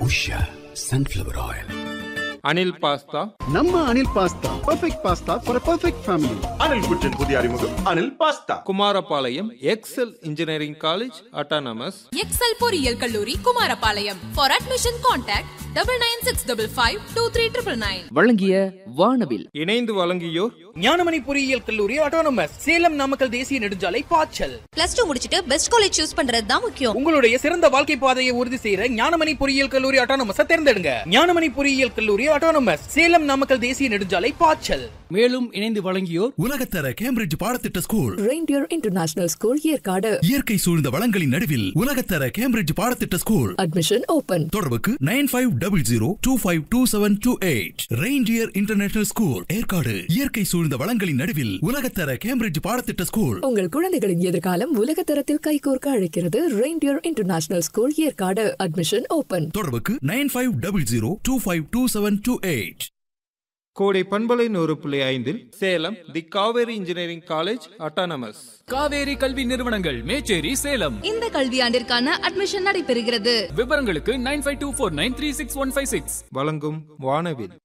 Usha sunflower oil Anil pasta நம்ம Anil pasta perfect pasta for perfect family Anil குற்றின் புதிய அறிமுகம் Anil pasta Kumarapalayam Excel engineering college autonomous Excel பொறியியல் கல்லூரி Kumarapalayam for admission contact double nine six double five two three triple nine வழங்கிய வானவில் இணைந்து வழங்கியோர் ஞானமணி பொறியியல் கல்லூரி ஆட்டோனமஸ் சேலம் நாமக்கல் தேசிய நெடுஞ்சாலை பாய்ச்சல் பிளஸ் டூ முடிச்சிட்டு பெஸ்ட் காலேஜ் சூஸ் பண்றது தான் முக்கியம் உங்களுடைய சிறந்த வாழ்க்கை பாதையை உறுதி செய்யற ஞானமணி பொறியியல் கல்லூரி ஆட்டோனமஸ் தேர்ந்தெடுங்க ஞானமணி பொறியியல் கல்லூரி ஆட்டோனமஸ் சேலம் நாமக்கல் தேசிய நெடுஞ்சாலை பாய்ச்சல் மேலும் இணைந்து வழங்கியோர் உலகத்தர கேம்பிரிட்ஜ் பாடத்திட்ட school Reindeer international school Yercaud இயற்கை சூழ்ந்த வளங்களின் நடுவில் உலகத்தர கேம்பிரிட்ஜ் பாடத்திட்ட ஸ்கூல் அட்மிஷன் ஓபன் தொடர்புக்கு nine five double zero two five two seven two eight Reindeer international school Yercaud இயற்கை சூழ்ந்த வளங்களின் நடுவில் உலகத்தர கேம்பிரிட்ஜ் பாடத்திட்ட ஸ்கூல் உங்கள் குழந்தைகளின் எதிர்காலம் உலக தரத்தில் கைகோர்க்க அழைக்கிறது Reindeer international school Yercaud admission open தொடர்புக்கு nine five double zero two five two seven two eight கோடை பண்பலை நூறு புள்ளி ஐந்தில் Salem the Kaveri engineering college autonomous Kaveri கல்வி நிறுவனங்கள் மேச்சேரி சேலம் இந்த கல்வியாண்டிற்கான அட்மிஷன் நடைபெறுகிறது விவரங்களுக்கு nine five two four nine three six one five six வழங்கும் வானவில்